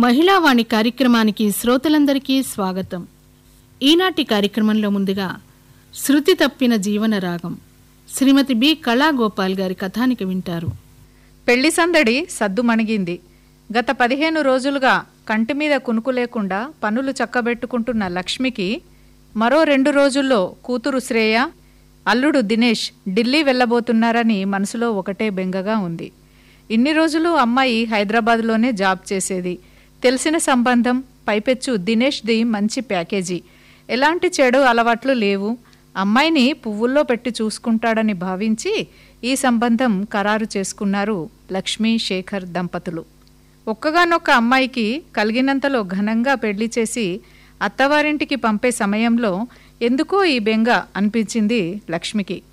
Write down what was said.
మహిళావాణి కార్యక్రమానికి శ్రోతలందరికీ స్వాగతం ఈనాటి కార్యక్రమంలో ముందుగా శృతి తప్పిన జీవన రాగం శ్రీమతి బి కళాగోపాల్ గారి కథానికి వింటారు పెళ్లి సందడి సద్దుమణిగింది గత పదిహేను రోజులుగా కంటి మీద కునుకు లేకుండా పనులు చక్కబెట్టుకుంటున్న లక్ష్మికి మరో రెండు రోజుల్లో కూతురు శ్రేయ అల్లుడు దినేష్ ఢిల్లీ వెళ్ళబోతున్నారని మనసులో ఒకటే బెంగగా ఉంది ఇన్ని రోజులు అమ్మాయి హైదరాబాద్లోనే జాబ్ చేసేది తెలిసిన సంబంధం పైపెచ్చు దినేష్ది మంచి ప్యాకేజీ ఎలాంటి చెడు అలవాట్లు లేవు అమ్మాయిని పువ్వుల్లో పెట్టి చూసుకుంటాడని భావించి ఈ సంబంధం ఖరారు చేసుకున్నారు లక్ష్మీ శేఖర్ దంపతులు ఒక్కగానొక్క అమ్మాయికి కలిగినంతలో ఘనంగా పెళ్లి చేసి అత్తవారింటికి పంపే సమయంలో ఎందుకో ఈ బెంగ అనిపించింది లక్ష్మికి